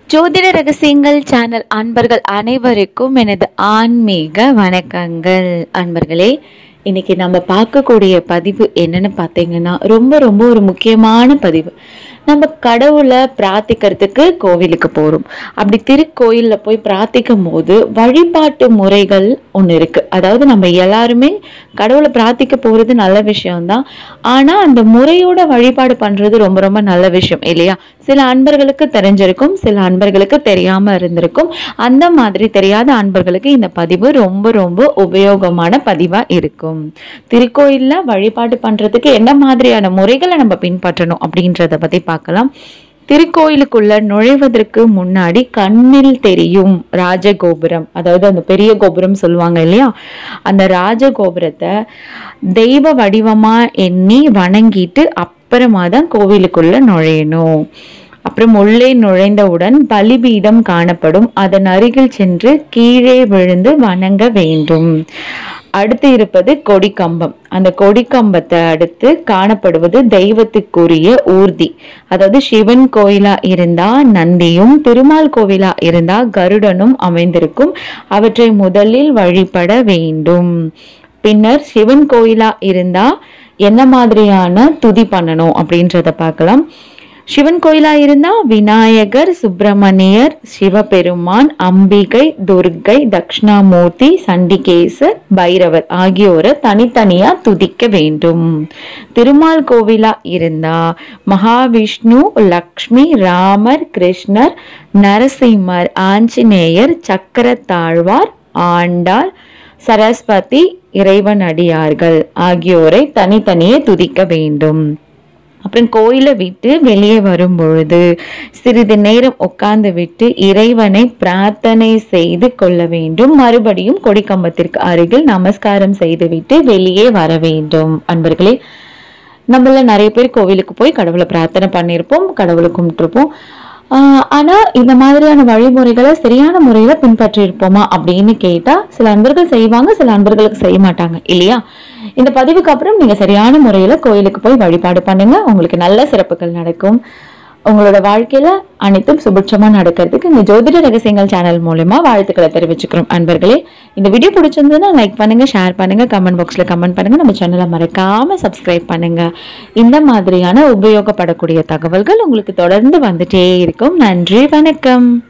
ஜோதிட ரகசியங்கள் சேனல் அன்பர்கள் அனைவருக்கும் எனது ஆன்மீக வணக்கங்கள் அன்பர்களே இன்னைக்கு நம்ம பார்க்கக்கூடிய பதிவு என்னன்னு பார்த்தீங்கன்னா ரொம்ப ரொம்ப ஒரு முக்கியமான பதிவு நம்ம கடவுளை பிரார்த்திக்கிறதுக்கு கோவிலுக்கு போகிறோம் அப்படி திருக்கோயிலில் போய் பிரார்த்திக்கும் போது வழிபாட்டு முறைகள் ஒன்று இருக்கு அதாவது நம்ம எல்லாருமே கடவுளை பிரார்த்திக்க போகிறது நல்ல விஷயம்தான் ஆனால் அந்த முறையோட வழிபாடு பண்ணுறது ரொம்ப ரொம்ப நல்ல விஷயம் இல்லையா சில அன்பர்களுக்கு தெரிஞ்சிருக்கும் சில அன்பர்களுக்கு தெரியாம இருந்திருக்கும் அந்த மாதிரி தெரியாத அன்பர்களுக்கு இந்த பதிவு ரொம்ப ரொம்ப உபயோகமான பதிவா இருக்கும் திருக்கோயில்ல வழிபாடு பண்றதுக்கு என்ன மாதிரியான முறைகளை நம்ம பின்பற்றணும் அப்படின்றத பத்தி பார்க்கலாம் திருக்கோயிலுக்குள்ள நுழைவதற்கு முன்னாடி கண்ணில் தெரியும் ராஜகோபுரம் அதாவது அந்த பெரிய கோபுரம் சொல்லுவாங்க இல்லையா அந்த ராஜகோபுரத்தை தெய்வ வடிவமா எண்ணி வணங்கிட்டு அப்புறமா தான் கோவிலுக்குள்ள நுழையணும் அப்புறம் உள்ளே நுழைந்தவுடன் பலிபீடம் காணப்படும் அதன் அருகில் சென்று கீழே விழுந்து வணங்க வேண்டும் அடுத்து இருப்பது கொடிக்கம்பம் அந்த கொடிக்கம்பத்தை அடுத்து காணப்படுவது தெய்வத்துக்குரிய ஊர்தி அதாவது சிவன் கோயிலா இருந்தா நந்தியும் திருமால் கோவிலா இருந்தா கருடனும் அமைந்திருக்கும் அவற்றை முதலில் வழிபட வேண்டும் பின்னர் சிவன் கோயிலா இருந்தா என்ன மாதிரியான துதி பண்ணணும் அப்படின்றத பார்க்கலாம் சிவன் கோயிலா இருந்தா விநாயகர் சுப்பிரமணியர் சிவபெருமான் அம்பிகை துர்க்கை தக்ஷணாமூர்த்தி சண்டிகேசர் பைரவர் ஆகியோரை தனித்தனியா துதிக்க வேண்டும் திருமால் கோவிலா இருந்தா மகாவிஷ்ணு லக்ஷ்மி ராமர் கிருஷ்ணர் நரசிம்மர் ஆஞ்சநேயர் சக்கரத்தாழ்வார் ஆண்டாள் சரஸ்வதி இறைவன் அடியார்கள் ஆகியோரை தனித்தனியே துதிக்க வேண்டும் அப்புறம் கோயிலை விட்டு வெளியே வரும் பொழுது சிறிது நேரம் உட்கார்ந்து விட்டு இறைவனை பிரார்த்தனை செய்து கொள்ள வேண்டும் மறுபடியும் கொடிக்கம்பத்திற்கு அருகில் நமஸ்காரம் செய்துவிட்டு வெளியே வர வேண்டும் அன்பர்களே நம்மள நிறைய பேர் கோவிலுக்கு போய் கடவுளை பிரார்த்தனை பண்ணியிருப்போம் கடவுளை கும்பிட்டுருப்போம் ஆஹ் ஆனா இந்த மாதிரியான வழிமுறைகளை சரியான முறையில பின்பற்றி இருப்போமா அப்படின்னு கேட்டா சில அன்பர்கள் செய்வாங்க சில அன்பர்களுக்கு செய்ய மாட்டாங்க இல்லையா இந்த பதிவுக்கு அப்புறம் நீங்க சரியான முறையில கோயிலுக்கு போய் வழிபாடு பண்ணுங்க உங்களுக்கு நல்ல சிறப்புகள் நடக்கும் உங்களோட வாழ்க்கையில அனைத்தும் சுபிட்சமா நடக்கிறதுக்கு இந்த ஜோதிட ரகசியங்கள் சேனல் மூலமா வாழ்த்துக்களை தெரிவிச்சுக்கிறோம் அன்பர்களே இந்த வீடியோ பிடிச்சிருந்ததுன்னா லைக் பண்ணுங்க ஷேர் பண்ணுங்க கமெண்ட் பாக்ஸ்ல கமெண்ட் பண்ணுங்க நம்ம சேனலை மறக்காம சப்ஸ்கிரைப் பண்ணுங்க இந்த மாதிரியான உபயோகப்படக்கூடிய தகவல்கள் உங்களுக்கு தொடர்ந்து வந்துட்டே இருக்கும் நன்றி வணக்கம்